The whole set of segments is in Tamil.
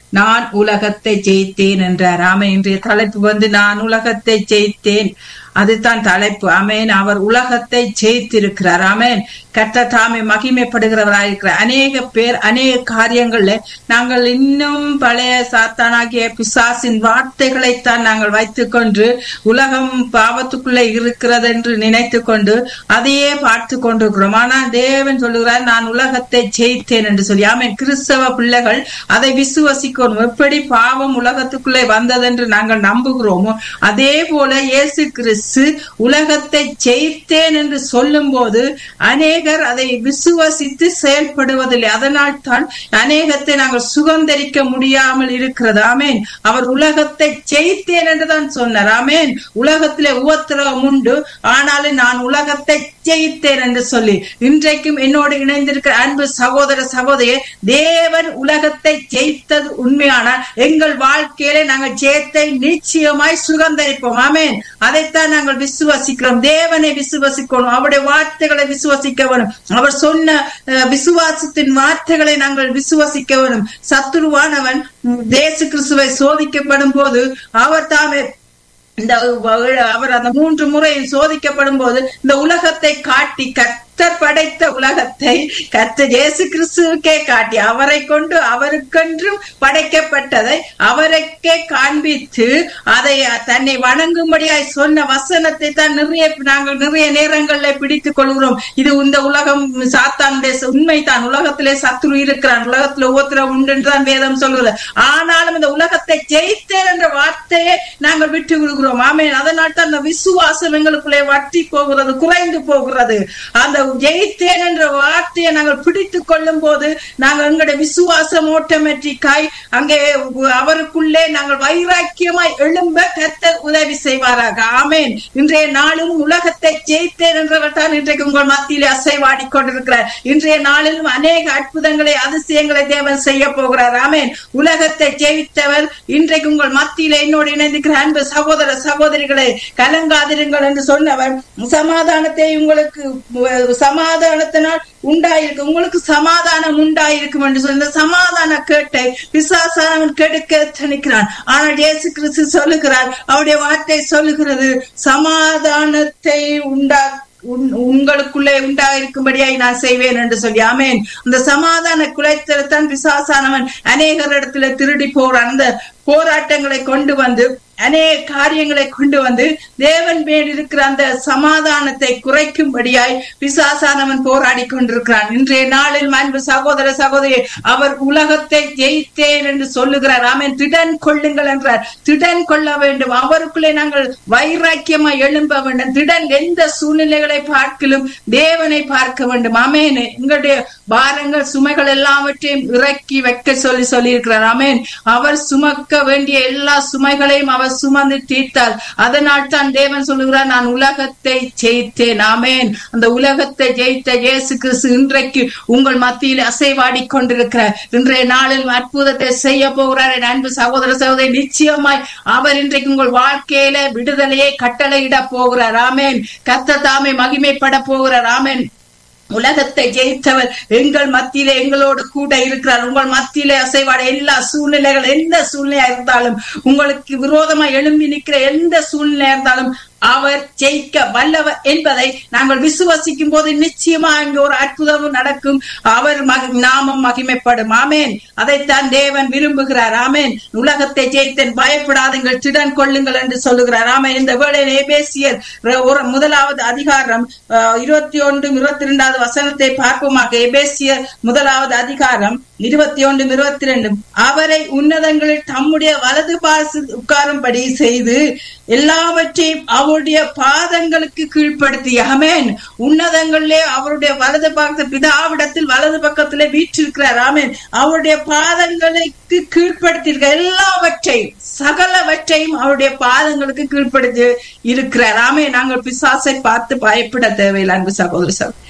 நான் உலகத்தை ஜெயித்தேன் என்றார் ஆமே இன்றைய தலைப்பு வந்து நான் உலகத்தை ஜெயித்தேன் அதுதான் தலைப்பு அமேன் அவர் உலகத்தை ஜெயித்திருக்கிறார் அமேன் கர்த்த தாமே மகிமைப்படுகிறவராயிருக்கிறார் அநேக பேர் அநேக காரியங்கள்ல நாங்கள் இன்னும் பழைய சாத்தானாகிய பிசாசின் வார்த்தைகளைத்தான் நாங்கள் வைத்துக்கொண்டு உலகம் பாவத்துக்குள்ளே இருக்கிறது என்று நினைத்து கொண்டு அதையே பார்த்து கொண்டிருக்கிறோம் ஆனால் தேவன் சொல்லுகிறார் நான் உலகத்தை ஜெயித்தேன் என்று சொல்லி ஆமேன் கிறிஸ்தவ பிள்ளைகள் அதை விசுவசிக்கணும் எப்படி பாவம் உலகத்துக்குள்ளே வந்ததென்று நாங்கள் நம்புகிறோமோ அதே போல இயேசு கிறிஸ்து உலகத்தை ஜெயித்தேன் என்று சொல்லும் போது அநேகர் அதை விசுவசித்து செயல்படுவதில்லை அதனால் தான் அநேகத்தை நாங்கள் சுகந்தரிக்க முடியாமல் இருக்கிறது ஆமேன் அவர் உலகத்தை ஜெயித்தேன் என்றுதான் சொன்னார் ஆமேன் உலகத்திலே உபத்திரவம் உண்டு ஆனாலும் நான் உலகத்தை ஜெயித்தேன் என்று சொல்லி இன்றைக்கும் என்னோடு இணைந்திருக்கிற அன்பு சகோதர சகோதரிய தேவன் உலகத்தை ஜெயித்தது உண்மையான எங்கள் வாழ்க்கையில நாங்கள் ஜெயத்தை நிச்சயமாய் சுகந்தரிப்போம் ஆமேன் அதைத்தான் நாங்கள் விசுவாசிக்கிறோம் தேவனை விசுவாசிக்கணும் அவருடைய வார்த்தைகளை விசுவாசிக்க வேணும் அவர் சொன்ன விசுவாசத்தின் வார்த்தைகளை நாங்கள் விசுவாசிக்க வேணும் சத்துருவானவன் தேச கிறிஸ்துவை சோதிக்கப்படும் போது அவர் தாமே இந்த அவர் அந்த மூன்று முறை சோதிக்கப்படும் போது இந்த உலகத்தை காட்டி கர்த்தர் படைத்த உலகத்தை கர்த்தர் இயேசு கிறிஸ்துவுக்கே காட்டி அவரை கொண்டு அவருக்கென்றும் படைக்கப்பட்டதை அவருக்கே காண்பித்து அதை தன்னை வணங்கும்படியாய் சொன்ன வசனத்தை தான் நிறைய நாங்கள் நிறைய நேரங்கள்ல பிடித்துக் கொள்கிறோம் இது இந்த உலகம் சாத்தானுடைய உண்மைதான் உலகத்திலே சத்துரு இருக்கிறான் உலகத்துல ஒவ்வொருத்தர உண்டு தான் வேதம் சொல்கிறது ஆனாலும் இந்த உலகத்தை ஜெயித்தேன் என்ற வார்த்தையை நாங்கள் விட்டு விடுகிறோம் ஆமே அதனால் தான் அந்த விசுவாசம் எங்களுக்குள்ளே வட்டி போகிறது குறைந்து போகிறது அந்த ஜெயித்தேன் என்ற வார்த்தையை நாங்கள் பிடித்துக் கொள்ளும் போது நாங்கள் எங்களுடைய விசுவாசம் ஆட்டோமேட்டிக்காய் அங்கே அவருக்குள்ளே நாங்கள் வைராக்கியமாய் எழும்ப கத்த உதவி செய்வாராக ஆமேன் இன்றைய நாளும் உலகத்தை ஜெயித்தேன் என்றவர் தான் இன்றைக்கு உங்கள் மத்தியிலே அசைவாடி கொண்டிருக்கிறார் இன்றைய நாளிலும் அநேக அற்புதங்களை அதிசயங்களை தேவன் செய்ய போகிறார் ஆமேன் உலகத்தை ஜெயித்தவர் இன்றைக்கு உங்கள் மத்தியிலே என்னோடு இணைந்திருக்கிற அன்பு சகோதர சகோதரிகளை கலங்காதிருங்கள் என்று சொன்னவர் சமாதானத்தை உங்களுக்கு சமாதானத்தினால் உண்டாயிருக்கு உங்களுக்கு சமாதானம் உண்டாயிருக்கும் என்று சொல்லி இந்த சமாதான கேட்டை பிசாசானவன் கெடுக்க தணிக்கிறான் ஆனால் இயேசு கிறிஸ்து சொல்லுகிறார் அவருடைய வார்த்தை சொல்லுகிறது சமாதானத்தை உண்டா உங்களுக்குள்ளே உண்டாயிருக்கும்படியாய் நான் செய்வேன் என்று சொல்லி ஆமேன் அந்த சமாதான குலைத்தலத்தான் பிசாசானவன் அநேகர் இடத்துல திருடி போறான் அந்த போராட்டங்களை கொண்டு வந்து அநேக காரியங்களை கொண்டு வந்து தேவன் மேல் இருக்கிற அந்த சமாதானத்தை குறைக்கும்படியாய் பிசாசானவன் போராடி கொண்டிருக்கிறான் இன்றைய நாளில் அன்பு சகோதர சகோதரி அவர் உலகத்தை ஜெயித்தேன் என்று சொல்லுகிறார் ஆமேன் திடன் கொள்ளுங்கள் என்றார் திடன் கொள்ள வேண்டும் அவருக்குள்ளே நாங்கள் வைராக்கியமா எழும்ப வேண்டும் திடன் எந்த சூழ்நிலைகளை பார்க்கலும் தேவனை பார்க்க வேண்டும் ஆமேன் எங்களுடைய பாரங்கள் சுமைகள் எல்லாவற்றையும் இறக்கி வைக்க சொல்லி சொல்லியிருக்கிறார் ஆமேன் அவர் சுமக்க வேண்டிய எல்லா சுமைகளையும் அவர் சுமந்து தீர்த்தார் அதனால் தான் தேவன் சொல்லுகிறார் நான் உலகத்தை ஜெயித்தேன் ஆமேன் அந்த உலகத்தை ஜெயித்த இயேசு கிறிஸ்து இன்றைக்கு உங்கள் மத்தியில் அசைவாடி கொண்டிருக்கிறார் இன்றைய நாளில் அற்புதத்தை செய்ய போகிறார் என் அன்பு சகோதர சகோதரி நிச்சயமாய் அவர் இன்றைக்கு உங்கள் வாழ்க்கையில விடுதலையை கட்டளையிட போகிறார் ஆமேன் கத்த தாமே மகிமைப்பட போகிறார் ஆமேன் உலகத்தை ஜெயித்தவர் எங்கள் மத்தியில எங்களோடு கூட இருக்கிறார் உங்கள் மத்தியில அசைவாட எல்லா சூழ்நிலைகள் எந்த சூழ்நிலையா இருந்தாலும் உங்களுக்கு விரோதமா எழும்பி நிற்கிற எந்த சூழ்நிலையா இருந்தாலும் அவர் ஜெயிக்க வல்லவர் என்பதை நாங்கள் விசுவசிக்கும் போது நிச்சயமா அங்கே ஒரு அற்புதமும் நடக்கும் அவர் நாமம் மகிமைப்படும் ஆமேன் அதைத்தான் தேவன் விரும்புகிறார் ஆமேன் உலகத்தை ஜெயித்தன் பயப்படாதுங்கள் திடன் கொள்ளுங்கள் என்று சொல்லுகிறார் ஆமேன் இந்த வேளையில் எபேசியர் ஒரு முதலாவது அதிகாரம் இருபத்தி ஒன்று இருபத்தி இரண்டாவது வசனத்தை பார்ப்போமாக எபேசியர் முதலாவது அதிகாரம் இருபத்தி ஒன்று இருபத்தி ரெண்டும் அவரை உன்னதங்களில் தம்முடைய வலது பாசு உட்காரும்படி செய்து எல்லாவற்றையும் அவருடைய பாதங்களுக்கு கீழ்ப்படுத்தி அமேன் உன்னதங்களிலே அவருடைய வலது பக்கத்து பிதாவிடத்தில் வலது பக்கத்திலே வீற்றிருக்கிறார் ஆமேன் அவருடைய பாதங்களுக்கு கீழ்ப்படுத்தியிருக்க எல்லாவற்றையும் சகலவற்றையும் அவருடைய பாதங்களுக்கு கீழ்ப்படுத்தி இருக்கிறார் ஆமே நாங்கள் பிசாசை பார்த்து பயப்பட தேவையில்லை அன்பு சகோதர சகோதரி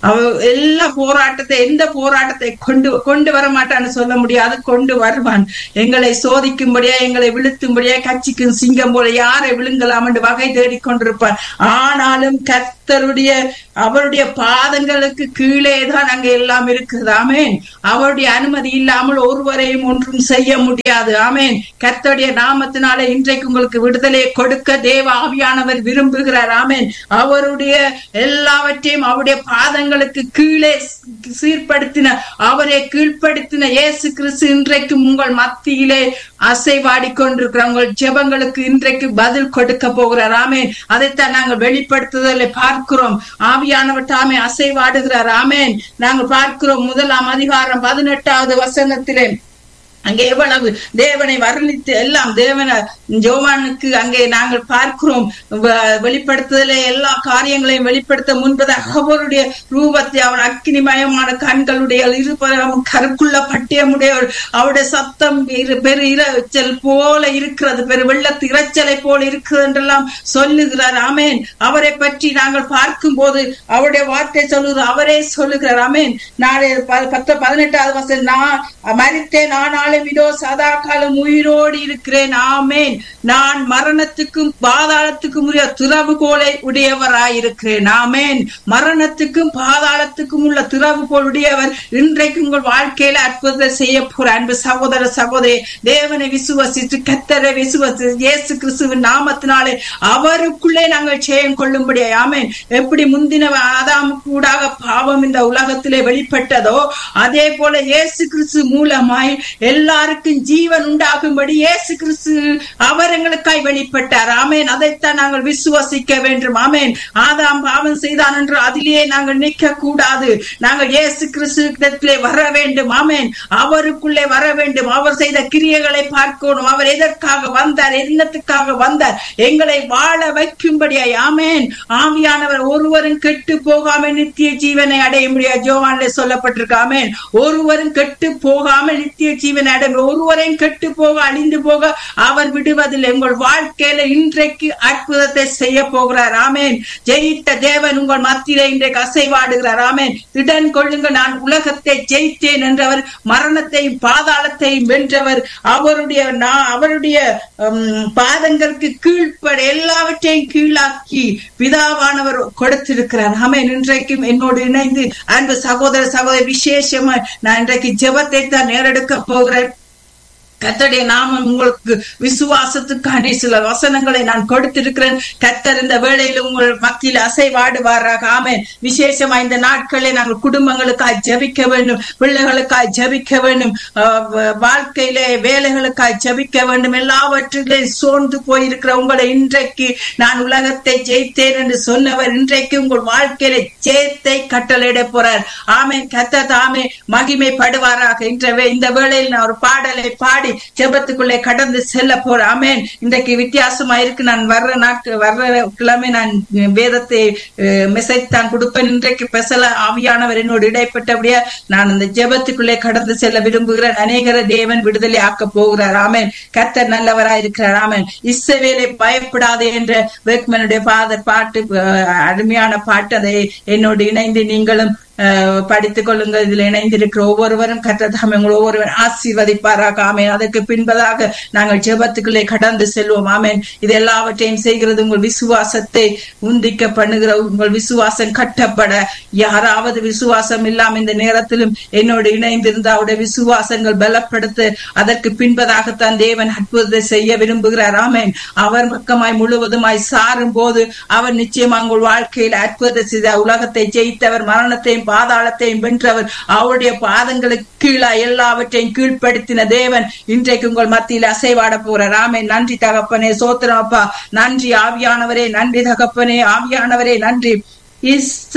அவ எல்லா போராட்டத்தை எந்த போராட்டத்தை கொண்டு கொண்டு வர மாட்டான்னு சொல்ல முடியாது கொண்டு வருவான் எங்களை சோதிக்கும்படியா எங்களை விழுத்தும்படியா கட்சிக்கும் சிங்கம் போல யாரை விழுங்கலாம் என்று வகை தேடிக் கொண்டிருப்பான் ஆனாலும் கர்த்தருடைய அவருடைய பாதங்களுக்கு கீழே தான் அங்க எல்லாம் இருக்குது ஆமேன் அவருடைய அனுமதி இல்லாமல் ஒருவரையும் ஒன்றும் செய்ய முடியாது ஆமேன் கர்த்தருடைய நாமத்தினாலே இன்றைக்கு உங்களுக்கு விடுதலை கொடுக்க தேவ ஆவியானவர் விரும்புகிறார் ஆமேன் அவருடைய எல்லாவற்றையும் அவருடைய பாதங்களுக்கு கீழே சீர்படுத்தின அவரை கீழ்ப்படுத்தின இயேசு கிறிஸ்து இன்றைக்கு உங்கள் மத்தியிலே அசைவாடி கொண்டிருக்கிற உங்கள் ஜெபங்களுக்கு இன்றைக்கு பதில் கொடுக்க போகிறார் ஆமேன் அதைத்தான் நாங்கள் வெளிப்படுத்துதலை பார்க்கிறோம் ஆவியானவர் தாமே அசைவாடுகிறார் ஆமேன் நாங்கள் பார்க்கிறோம் முதலாம் அதிகாரம் பதினெட்டாவது வசனத்திலே அங்கே எவ்வளவு தேவனை வர்ணித்து எல்லாம் தேவனை ஜோவானுக்கு அங்கே நாங்கள் பார்க்கிறோம் வ- வெளிப்படுத்துதலே எல்லா காரியங்களையும் வெளிப்படுத்த முன்பதாக அவருடைய ரூபத்தை அவர் அக்கினிமயமான கண்களுடைய இருபுறம் கருக்குள்ள பட்டியமுடைய அவருடைய சத்தம் இரு- பெரு இரைச்சல் போல இருக்கிறது பெரு வெள்ளத்து இரைச்சலை போல இருக்கிறது என்றெல்லாம் சொல்லுகிறார் ஆமேன் அவரை பற்றி நாங்கள் பார்க்கும் போது அவருடைய வார்த்தை சொல்லுகிறது அவரே சொல்லுகிறார் ஆமேன் நாளை ப- பத்து பதினெட்டாவது வசனம் நான் மரித்தேன் ஆனாலும் இதோ சதா காலம் உயிரோடு இருக்கிறேன் ஆமேன் நான் மரணத்துக்கும் பாதாளத்துக்கும் உரிய திறவுகோலை உடையவராயிருக்கிறேன் ஆமேன் மரணத்துக்கும் பாதாளத்துக்கும் உள்ள திறவுகோல் உடையவர் இன்றைக்கு உங்கள் வாழ்க்கையில அற்புதத்தை செய்ய போற அன்பு சகோதர சகோதரி தேவனை விசுவசித்து கத்தரை விசுவசி இயேசு கிறிஸ்துவின் நாமத்தினாலே அவருக்குள்ளே நாங்கள் ஜெயம் கொள்ளும்படி ஆமேன் எப்படி முந்தின ஆதாமுக்கு கூடாக பாவம் இந்த உலகத்திலே வெளிப்பட்டதோ அதே போல இயேசு கிறிஸ்து மூலமாய் எல்லாருக்கும் ஜீவன் உண்டாகும்படி இயேசு கிறிஸ்து அவர் எங்களுக்காய் வெளிப்பட்டார் ஆமேன் அதைத்தான் நாங்கள் விசுவசிக்க வேண்டும் ஆமேன் ஆதாம் பாவம் செய்தான் என்று அதிலேயே நாங்கள் நிற்க கூடாது நாங்கள் இயேசு கிறிஸ்துவிடத்திலே வர வேண்டும் ஆமேன் அவருக்குள்ளே வர வேண்டும் அவர் செய்த கிரியைகளை பார்க்கணும் அவர் எதற்காக வந்தார் என்னத்துக்காக வந்தார் எங்களை வாழ வைக்கும்படியாய் ஆமேன் ஆவியானவர் ஒருவரும் கெட்டு போகாம நித்திய ஜீவனை அடைய முடியாது ஜோவான்ல சொல்லப்பட்டிருக்கு ஆமேன் ஒருவரும் கெட்டு போகாம நித்திய ஜீவனை அடைய முடியாது. ஒருவரையும் கெட்டு போக அழிந்து போக அவர் விடுவதில்லை உங்கள் வாழ்க்கையில இன்றைக்கு அற்புதத்தை செய்ய போகிறார் ஆமேன் ஜெயித்த தேவன் உங்கள் மத்தியிலே இன்றைக்கு அசைவாடுகிறார் ஆமேன் திடன் கொள்ளுங்க நான் உலகத்தை ஜெயித்தேன் என்றவர் மரணத்தையும் பாதாளத்தையும் வென்றவர் அவருடைய நான் அவருடைய உம், பாதங்களுக்கு கீழ்ப்பட எல்லாவற்றையும் கீழாக்கி பிதாவானவர் கொடுத்திருக்கிறார் ஆமேன் இன்றைக்கும் என்னோடு இணைந்து அன்பு சகோதர சகோதரி விசேஷமா நான் இன்றைக்கு ஜெபத்தை தான் நேரெடுக்க போகிறேன் கர்த்தருடைய நாமம் உங்களுக்கு விசுவாசத்துக்கான சில வசனங்களை நான் கொடுத்திருக்கிறேன் கர்த்தர் இந்த வேளையில் உங்கள் மத்தியில் அசைவாடுவாராக ஆமென் விசேஷமா இந்த நாட்களே நாங்கள் குடும்பங்களுக்காய் ஜெபிக்க வேண்டும் பிள்ளைகளுக்காய் ஜெபிக்க வேண்டும் ஆஹ் வ- வாழ்க்கையிலே வேலைகளுக்காய் ஜெபிக்க வேண்டும் எல்லாவற்றிலே சோர்ந்து போயிருக்கிற உங்களை இன்றைக்கு நான் உலகத்தை ஜெயித்தேன் என்று சொன்னவர் இன்றைக்கு உங்கள் வாழ்க்கையில ஜெயத்தை கட்டளையிட போறார் ஆமென் கர்த்தர் தாமே மகிமைப்படுவாராக இன்றவே இந்த வேளையில் நான் ஒரு பாடலை பாடி ஜெபத்துக்குள்ளே கடந்து செல்ல போறேன் ஆமென் இன்றைக்கு வித்தியாசமா இருக்கு நான் வர்ற நாட்கள் வர்ற கிழமை நான் வேதத்தை மெசேஜ் தான் கொடுப்பேன் இன்றைக்கு பெசல ஆவியானவர் என்னோடு இடைப்பட்டபடியா நான் இந்த ஜெபத்துக்குள்ளே கடந்து செல்ல விரும்புகிறேன் அநேகர தேவன் விடுதலை ஆக்க போகிறார் ஆமென் கர்த்தர் நல்லவராய் இருக்கிறார் ஆமென் இஸ்ரவேலை பயப்படாதே என்ற வேக்மனுடைய பாதர் பாட்டு அஹ், அருமையான பாட்டு அதை என்னோடு இணைந்து நீங்களும் அஹ், படித்துக் கொள்ளுங்கள் இதில் இணைந்திருக்கிற ஒவ்வொருவரும் கற்றதாம் உங்கள் ஒவ்வொருவரும் ஆசீர்வதிப்பாராக ஆமேன் அதற்கு பின்பதாக நாங்கள் ஜெபத்துக்குள்ளே கடந்து செல்வோம் ஆமேன் இது எல்லாவற்றையும் செய்கிறது உங்கள் விசுவாசத்தை உந்திக்க பண்ணுகிற உங்கள் விசுவாசம் கட்டப்பட யாராவது விசுவாசம் இல்லாம இந்த நேரத்திலும் என்னோடு இணைந்திருந்த அவருடைய விசுவாசங்கள் பலப்படுத்த அதற்கு பின்பதாகத்தான் தேவன் அற்புதத்தை செய்ய விரும்புகிறார் ஆமேன் அவர் பக்கமாய் முழுவதுமாய் சாரும் போது அவர் நிச்சயமா உங்கள் வாழ்க்கையில் அற்புதத்தை செய்த உலகத்தை ஜெயித்தவர் மரணத்தையும் பாதாளத்தையும் வென்றவர் அவருடைய பாதங்களுக்கு கீழா எல்லாவற்றையும் கீழ்ப்படுத்தின தேவன் இன்றைக்கு உங்கள் மத்தியில் அசைவாட போறார் ஆமென் நன்றி தகப்பனே சோத்திரம் அப்பா நன்றி ஆவியானவரே நன்றி தகப்பனே ஆவியானவரே நன்றி இஸ்